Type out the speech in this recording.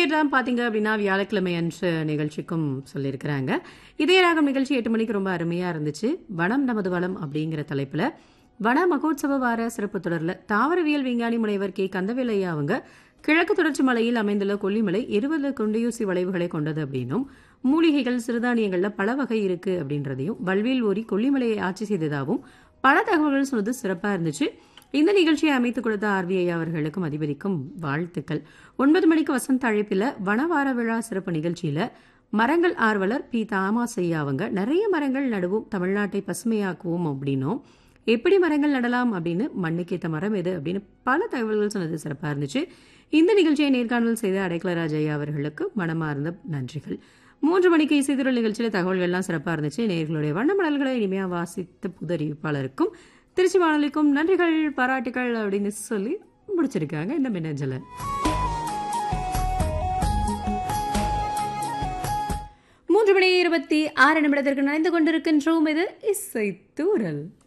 date பார்த்தீங்க அப்படின்னா வியாழக்கிழமை அன்று நிகழ்ச்சிக்கும் சொல்லியிருக்கிறாங்க இதய ராகம் நிகழ்ச்சி எட்டு மணிக்கு ரொம்ப அருமையாக இருந்துச்சு வனம் நமது வளம் அப்படிங்கிற தலைப்பில் வன மகோத்சவ வார சிறப்பு தொடரில் தாவரவியல் விஞ்ஞானி முனைவர் கே கந்தவேலையா அவங்க கிழக்கு தொடர்ச்சி மலையில் அமைந்துள்ள கொல்லிமலை இருபது குண்டியூசி வளைவுகளை கொண்டது அப்படின்னும் மூலிகைகள் சிறுதானியங்கள்ல பல வகை இருக்கு அப்படின்றதையும் வல்வில் ஓரி கொல்லிமலையை ஆட்சி செய்ததாகவும் பல தகவல்கள் சொன்னது சிறப்பா இருந்துச்சு இந்த நிகழ்ச்சியை அமைத்துக் கொடுத்த ஆர்விஐ அவர்களுக்கும் அதிபதிக்கும் வாழ்த்துக்கள் ஒன்பது மணிக்கு வசந்த அழைப்பில் வனவார விழா சிறப்பு நிகழ்ச்சியில மரங்கள் ஆர்வலர் பி தாமாசையா அவங்க நிறைய மரங்கள் நடுவோம் தமிழ்நாட்டை பசுமையாக்குவோம் அப்படின்னும் எப்படி மரங்கள் நடலாம் அப்படின்னு மண்ணுக்கேத்த மரம் எது அப்படின்னு பல தகவல்கள் சொன்னது சிறப்பாக இருந்துச்சு இந்த நிகழ்ச்சியை நேர்காணல் செய்த அடைக்கலராஜ் ஐயா அவர்களுக்கு மனமார்ந்த நன்றிகள் மூன்று மணிக்கு இசைத்திரல் நிகழ்ச்சியில் தகவல்கள்லாம் சிறப்பாக இருந்துச்சு நேர்களுடைய வண்ணமடல்களை இனிமையாக வாசித்த புது அறிவிப்பாளருக்கும் திருச்சி வானொலிக்கும் நன்றிகள் பாராட்டுகள் அப்படின்னு சொல்லி முடிச்சிருக்காங்க இந்த மின்னஞ்சலை மூன்று மணி இருபத்தி ஆறு நிமிடத்திற்கு நனைந்து கொண்டிருக்கின்றோம் இது இசை தூரல்